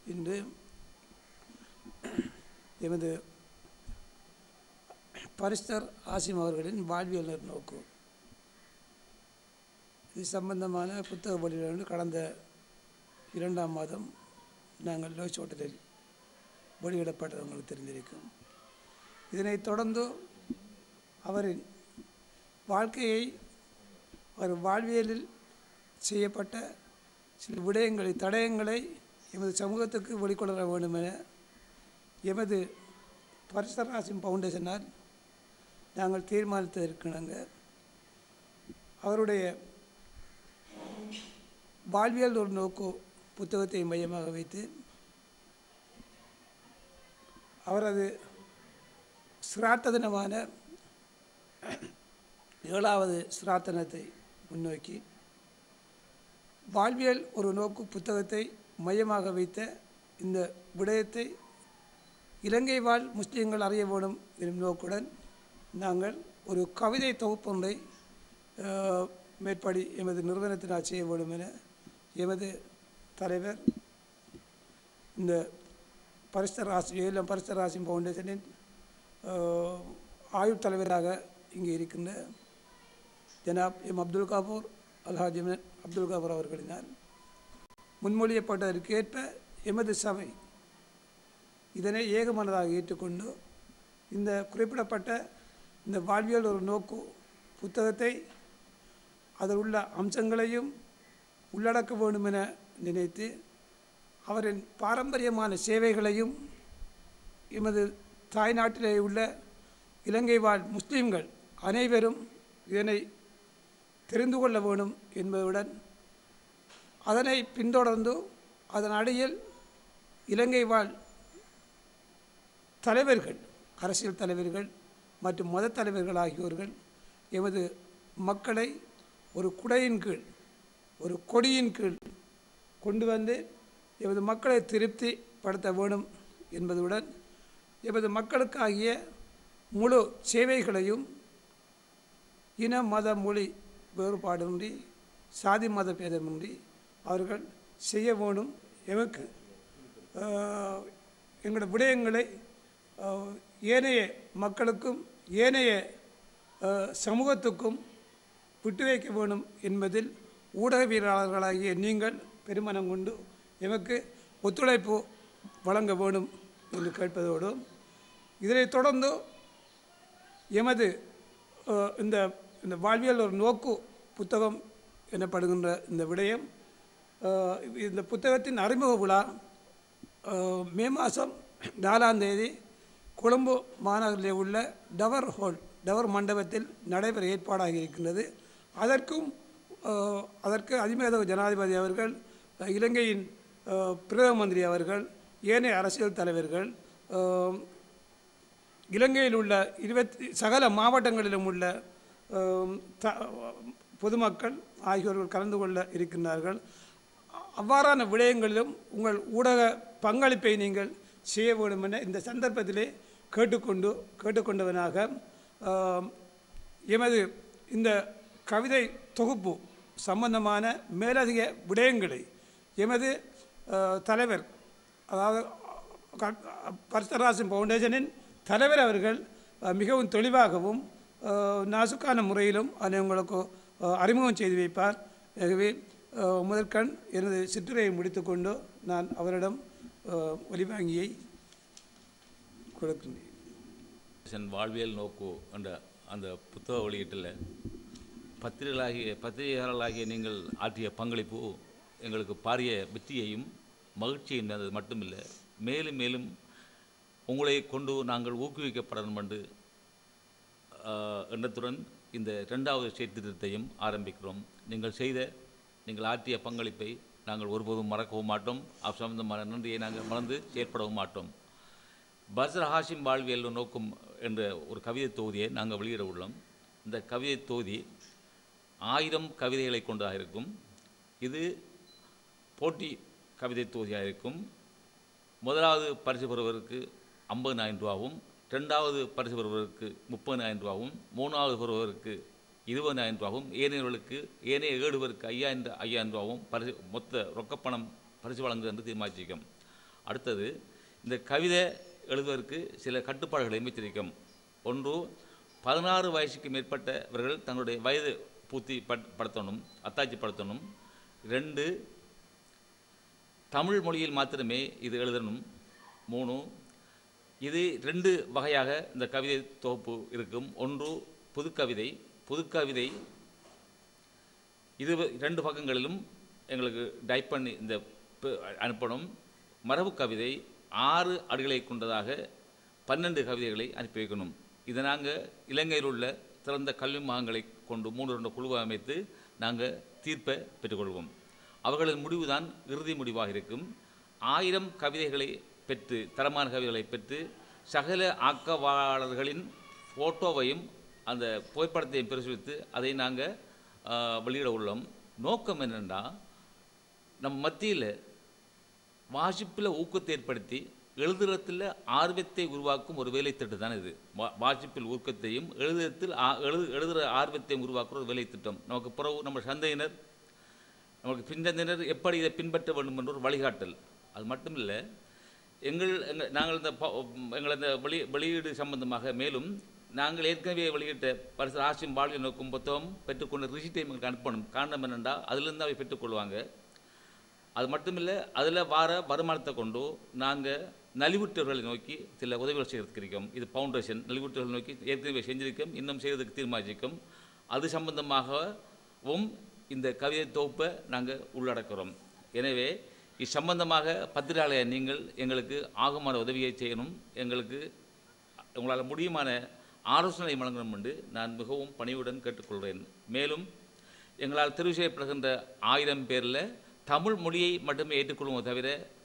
இன்று எமது பரிஸ்டர் ஆசிம் அவர்களின் வாழ்வியல் நோக்கு இது சம்பந்தமான புத்தக வெளியிலிருந்து கடந்த இரண்டாம் மாதம் நாங்கள் லோச் ஹோட்டலில் வெளியிடப்பட்டது உங்களுக்கு தெரிந்திருக்கும் இதனைத் தொடர்ந்து அவரின் வாழ்க்கையை அவர் வாழ்வியலில் செய்யப்பட்ட சில விடயங்களை தடயங்களை எமது சமூகத்துக்கு வெளிக்கொணர வேண்டும் என எமது பரிசராசின் ஃபவுண்டேஷனால் நாங்கள் தீர்மானித்திருக்கிறாங்க அவருடைய வாழ்வியல் ஒரு நோக்கு புத்தகத்தை மையமாக வைத்து அவரது சிராத்த தினமான ஏழாவது சிராத்தனத்தை முன்னோக்கி வாழ்வியல் ஒரு நோக்கு புத்தகத்தை மையமாக வைத்த இந்த விடயத்தை இலங்கை வாழ் முஸ்லீம்கள் அறிய வேண்டும் எனும் நோக்குடன் நாங்கள் ஒரு கவிதை தொகுப்பொன்றை அஹ், மேற்படி எமது நிறுவனத்தினால் செய்ய வேண்டும் என எமது தலைவர் இந்த பரிஸ்தர் ராசி ஏலம் பரிஸ்தர் ராசி ஃபவுண்டேஷனின் அஹ், ஆயுள் தலைவராக இங்கே இருக்கின்ற ஜனாப் எம் அப்துல் காபூர் அல்ஹாஜி எம் அப்துல் காபூர் அவர்களினால் முன்மொழியப்பட்டதற்கு ஏற்ப எமது சபை இதனை ஏகமனதாக ஏற்றுக்கொண்டு இந்த குறிப்பிடப்பட்ட இந்த வாழ்வியல் ஒரு நோக்கு புத்தகத்தை அதில் உள்ள அம்சங்களையும் உள்ளடக்க வேண்டும் என நினைத்து அவரின் பாரம்பரியமான சேவைகளையும் எமது தாய்நாட்டிலே உள்ள இலங்கை வாழ் முஸ்லீம்கள் அனைவரும் இதனை தெரிந்து கொள்ள வேண்டும் என்பதுடன் அதனை பின்தொடர்ந்து அதன் அடியில் இலங்கை வாழ் தலைவர்கள் அரசியல் தலைவர்கள் மற்றும் மத தலைவர்கள் ஆகியோர்கள் எமது மக்களை ஒரு குடையின் கீழ் ஒரு கொடியின் கீழ் கொண்டு வந்து எமது மக்களை திருப்திப்படுத்த வேண்டும் என்பதுடன் எமது மக்களுக்காகிய முழு சேவைகளையும் இன மத மொழி வேறுபாடின்றி சாதி மத பேதமின்றி அவர்கள் செய்ய வேணும் எமக்கு ஆஹ், எங்களோட விடயங்களை ஆஹ், ஏனைய மக்களுக்கும் ஏனைய ஆஹ், சமூகத்துக்கும் விட்டு வைக்க வேணும் என்பதில் ஊடகவியலாளர்களாகிய நீங்கள் பெருமனம் கொண்டு எமக்கு ஒத்துழைப்பு வழங்க வேணும் என்று கேட்பதோடு இதனைத் தொடர்ந்து எமது அஹ், இந்த இந்த வாழ்வியல் ஒரு நோக்கு புத்தகம் எனப்படுகின்ற இந்த விடயம் அஹ், இந்த புத்தகத்தின் அறிமுக விழா அஹ், மே மாதம் நாலாம் தேதி கொழும்பு மாநகரில் உள்ள டவர் ஹால் டவர் மண்டபத்தில் நடைபெற ஏற்பாடாகி இருக்கின்றது அதற்கும் அஹ், அதற்கு அதிமேதக ஜனாதிபதி அவர்கள் அஹ், இலங்கையின் அஹ், பிரதம மந்திரி அவர்கள் ஏனைய அரசியல் தலைவர்கள் அஹ், இலங்கையில் உள்ள இருபத்தி சகல மாவட்டங்களிலும் உள்ள ஆம், த பொதுமக்கள் ஆகியோர்கள் கலந்து கொள்ள இருக்கின்றார்கள் அவ்வாறான விடயங்களிலும் உங்கள் ஊடக பங்களிப்பை நீங்கள் செய்ய வேண்டும் என இந்த சந்தர்ப்பத்திலே கேட்டுக்கொண்டு கேட்டுக்கொண்டவனாக ஆம், எமது இந்த கவிதை தொகுப்பு சம்பந்தமான மேலதிக விடயங்களை எமது அஹ், தலைவர் அதாவது பரசராசன் ஃபவுண்டேஷனின் தலைவர் அவர்கள் அஹ், மிகவும் தெளிவாகவும் அஹ், நாசுக்கான முறையிலும் அதை உங்களுக்கு அஹ், அறிமுகம் செய்து வைப்பார் ஆகவே அஹ், முதற்கண் எனது சிற்றுரையை முடித்துக்கொண்டு நான் அவரிடம் அஹ், ஒலிவாங்கியை கொடுக்கின்றேன் சென் வாழ்வியல் நோக்கு என்ற அந்த புத்தக வெளியீட்டில் பத்திரிகைகளாகிய பத்திரிகையாளர்களாகிய நீங்கள் ஆற்றிய பங்களிப்பு எங்களுக்கு பாரிய வெற்றியையும் மகிழ்ச்சியும் தந்தது மட்டுமில்லை மேலும் மேலும் உங்களை கொண்டு நாங்கள் ஊக்குவிக்கப்படணும் என்று ஆஹ், எண்ணத்துடன் இந்த இரண்டாவது சீர்திருத்தத்தையும் ஆரம்பிக்கிறோம் நீங்கள் செய்த நீங்கள் ஆற்றிய பங்களிப்பை நாங்கள் ஒருபோதும் மறக்கவும் மாட்டோம் அது சம்பந்தமான நன்றியை நாங்கள் மறந்து செயற்படவும் மாட்டோம் பஸ்ர் ஹாஷிம் வாழ்வியல் நோக்கும் என்ற ஒரு கவிதை தொகுதியை நாங்கள் வெளியிட உள்ளோம் இந்த கவிதை தொகுதி ஆயிரம் கவிதைகளை கொண்டதாக இருக்கும் இது போட்டி கவிதை தொகுதியாக இருக்கும் முதலாவது பரிசு பெறுவதற்கு ஐம்பதினாயிரம் ரூபாவும் ரெண்டாவது பரிசு பெறுவதற்கு முப்பதினாயிரம் ரூபாவும் மூணாவது பெறுவதற்கு இருபதாயிரம் ரூபாவும் ஏனையவர்களுக்கு ஏனைய ஏழுவருக்கு ஐயாயிரம் ஐயாயிரம் ரூபாவும் பரிசு மொத்த ரொக்கப்பணம் பரிசு வழங்குது என்று தீர்மானிச்சிருக்கோம் அடுத்தது இந்த கவிதை எழுதுவதற்கு சில கட்டுப்பாடுகளை அமைச்சிருக்கும் ஒன்று பதினாறு வயசுக்கு மேற்பட்டவர்கள் தங்களுடைய வயது பூர்த்தி பட்- படுத்தணும் அத்தாட்சி படுத்தணும் ரெண்டு தமிழ் மொழியில் மாத்திரமே இது எழுதணும் மூணு இது ரெண்டு வகையாக இந்த கவிதை தொகுப்பு இருக்கும் ஒன்று புதுக்கவிதை புதுக்கவிதை இது ரெண்டு பக்கங்களிலும் எங்களுக்கு டைப் பண்ணி இந்த ப- அனுப்பணும் மரபு கவிதை ஆறு அடிகளை கொண்டதாக பன்னெண்டு கவிதைகளை அனுப்பி வைக்கணும் இதை நாங்கள் இலங்கையில் உள்ள சிறந்த கல்வி மாகங்களை கொண்டு மூன்று ரெண்டு குழுவை அமைத்து நாங்கள் தீர்ப்பை பெற்றுக்கொள்வோம் அவர்களின் முடிவுதான் இறுதி முடிவாக இருக்கும் ஆயிரம் கவிதைகளை பெற்று தரமான கவிதைகளை பெற்று சகல ஆக்கவாளர்களின் ஃபோட்டோவையும் அந்த புகைப்படத்தையும் பிரசுரித்து அதை நாங்கள் வெளியிட உள்ளோம் நோக்கம் என்னென்னா நம்ம மத்தியில் வாசிப்பில் ஊக்கத்தை ஏற்படுத்தி எழுதுறத்தில் ஆர்வத்தை உருவாக்கும் ஒரு வேலைத்திட்டு தான் இது வா- வாசிப்பில் ஊக்கத்தையும் எழுதுறத்தில் ஆ- எழுது எழுதுகிற ஆர்வத்தையும் உருவாக்குற ஒரு வேலைத்திட்டம் நமக்கு பிறகு நம்ம சந்தையினர் நமக்கு பின்தந்தினர் எப்படி இதை பின்பற்ற வேண்டும் என்ற ஒரு வழிகாட்டல் அது மட்டும் இல்லை எங்கள் எங்கள் நாங்கள் இந்த ப- எங்கள் இந்த வெளி வெளியீடு சம்பந்தமாக மேலும் நாங்கள் ஏற்கனவே வெளியிட்ட பரிசு ஆசியம் வாழ்வில் நோக்கும் புத்தகம் பெற்றுக்கொண்ட ரிசிட்டை எங்களுக்கு அனுப்பணும் காரணம் என்னென்னா அதிலிருந்து அவை பெற்றுக்கொள்வாங்க அது மட்டுமில்லை அதில் வார வருமானத்தை கொண்டு நாங்கள் நலிவுற்றவர்களை நோக்கி சில உதவிகள் செய்யறதுக்கு இருக்கோம் இது ஃபவுண்டேஷன் நலிவுற்றவர்களை நோக்கி ஏற்கனவே செஞ்சிருக்கோம் இன்னும் செய்வதற்கு தீர்மானிச்சிருக்கோம் அது சம்பந்தமாகவும் இந்த கவிதை தொகுப்பை நாங்கள் உள்ளடக்கிறோம் எனவே இது சம்பந்தமாக பத்திரிகையாளர் நீங்கள் எங்களுக்கு ஆகமான உதவியை செய்யணும் எங்களுக்கு உங்களால் முடியுமான ஆலோசனை வழங்கணும் என்று நான் மிகவும் பணிவுடன் கேட்டுக்கொள்கிறேன் மேலும் எங்களால் தெரிவு செய்யப்படுகின்ற ஆயிரம் பேரில் தமிழ் மொழியை மட்டுமே ஏற்றுக்கொள்வோம் தவிர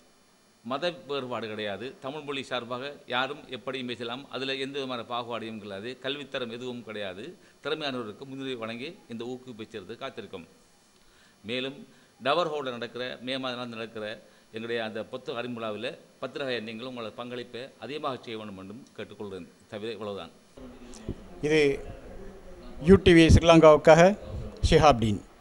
மத வேறுபாடு கிடையாது தமிழ் மொழி சார்பாக யாரும் எப்படியும் பேசலாம் அதில் எந்த விதமான பாகுபாடையும் கிடையாது கல்வித்தரம் எதுவும் கிடையாது திறமையானவருக்கு முன்னுரிமை வழங்கி இந்த ஊக்குவிப்பை சேர்த்து காத்திருக்கும் மேலும் டவர் ஹோலில் நடக்கிற மே மாதம் நடக்கிற எங்களுடைய அந்த புத்தக அறிமுலாவில் பத்திரிகை நீங்கள் உங்களோட பங்களிப்பை அதிகமாக செய்ய வேண்டும் என்றும் கேட்டுக்கொள்கிறேன் தவிர இவ்வளவுதான் இது யூடிவி ஸ்ரீலங்காவுக்காக ஷிஹாப்டீன்